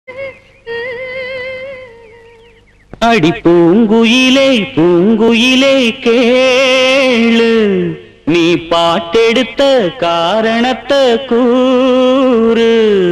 அடி பூங்குயிலே பூங்குயிலே கேளு நீ பாட்டெடுத்த காரணத்தை கூறு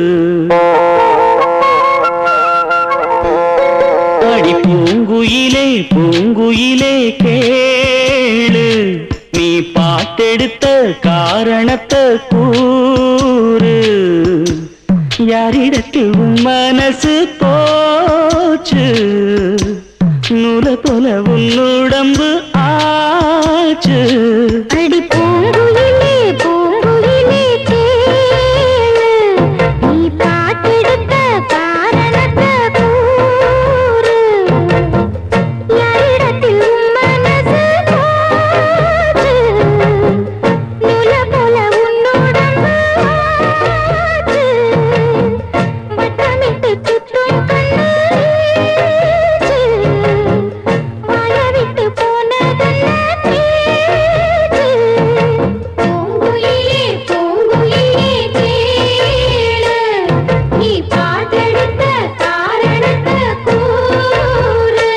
அடி பூங்குயிலே பூங்குயிலே கேளு நீ பாட்டெடுத்த காரணத்தை கூறு யாரிடத்தில் உன் மனசு போச்சு நூல போல உன் உடம்பு ஆச்சு அடி பூங்குயிலே பூங்குயிலே கேளு நீ பாட்டெடுத்த காரணத்தை கூறு யாரிடத்தில் உன் மனசு போச்சு நூல போல உன்னுடம்பு ஆச்சு வட்டமிட்டு சுற்றும் கண்ணீச்சு வாய விட்டு போனதல்ல பேச்சு பூங்குயிலே பூங்குயிலே கேளு நீ பாட்டெடுத்த காரணத்தை கூறு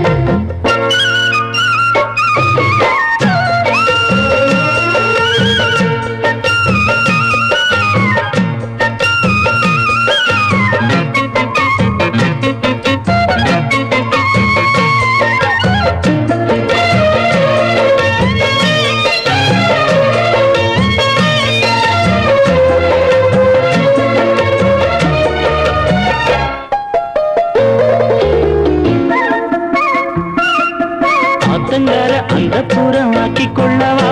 ஆத்தங்கர அந்த புறம் ஆக்கி கொள்ளவா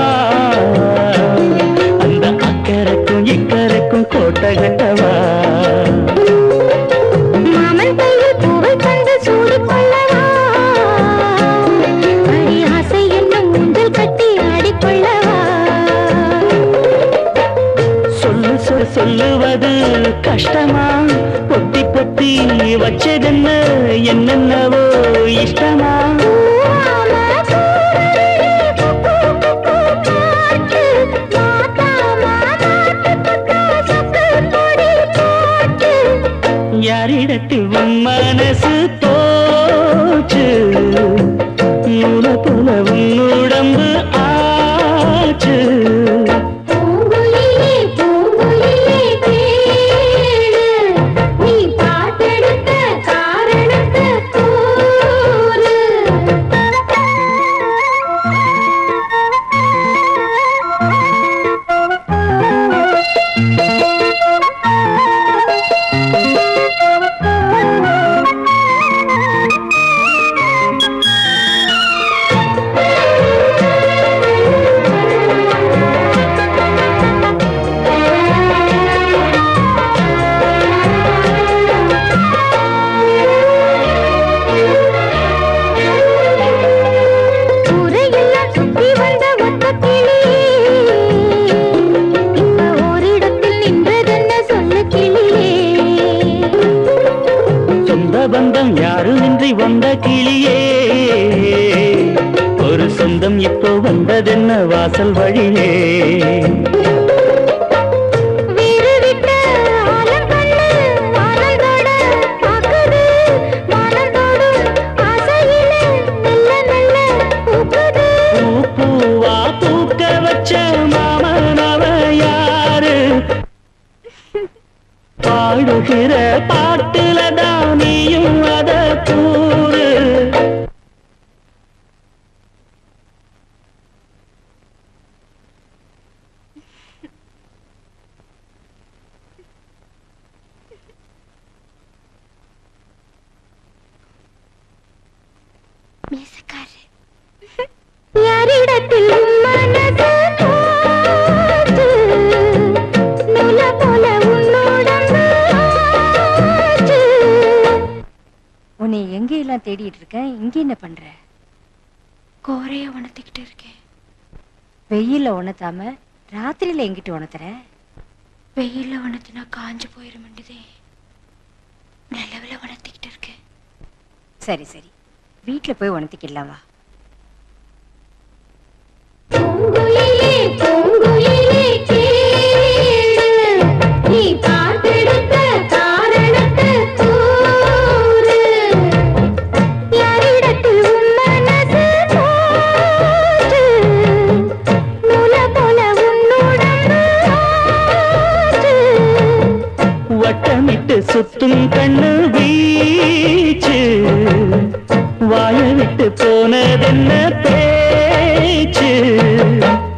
அந்த அக்கறைக்கும் இக்கரைக்கும் கோட்டை கட்டவா மாமன் கையில் பூவை தந்து சூடிக் கொள்ளவா அடி ஆசை என்னும் ஊஞ்சல் கட்டி ஆடிக்கொள்ளவா சொல்லு சொல் சொல்லுவது கஷ்டமா பொத்தி பொத்தி வச்சதென்ன என்னென்னவோ இஷ்டமா பூவாம கூறடி குக்கு குக்கு காற்று மாத்தாம நாட்டு பக்கா சொக்கு பொடி போட்டு யாரிடத்தில் உன் மனசு போச்சு நூல போல உன் உடம்பு ஆச்சு பூங்குயிலே பூங்குயிலே கேளு நீ பாட்டெடுத்த காரணத்தை கூறு ஊரையெல்லாம் சுத்தி வந்த ஒத்த கிளியே இப்ப ஓரிடத்தில் நின்றதென்ன சொல்லு கிளியே சொந்த பந்தம் யாருமின்றி வந்த கிளியே ஒரு சொந்தம் இப்போ வந்ததென்ன வாசல் வழியே வீறு விட்ட ஆலங்கண்ணு வானந்தோட பாக்குது வானந்தோடும் ஆசையிலே மெல்ல மெல்ல பூக்குது பூ பூவா பூக்க வச்ச மாமனவ யாரு பாடுகிற பாட்டுல தான் நீயும் அத கூறு யாரிடத்தில் மனது போச்சு நூல போல உன்னுடம்பு ஆச்சு உன்னை எங்கெல்லாம் தேடிட்டு இருக்கேன் இங்க என்ன பண்ற கோரைய உணர்த்திக்கிட்டு இருக்கேன் வெயில்ல உணர்த்தாம ராத்திரியில எங்கிட்டு உணர்த்துற வெயில்ல உணர்த்தினா காஞ்சு போயிட மாட்டேதே நிலவில் உணர்த்திக்கிட்டு இருக்கேன் சரி சரி வீட்டுல போய் உணர்த்திக்கலாம் வா பூங்குயிலே பூங்குயிலே கேளு நீ பாட்டெடுத்த காரணத்தை கூறு பேச்சு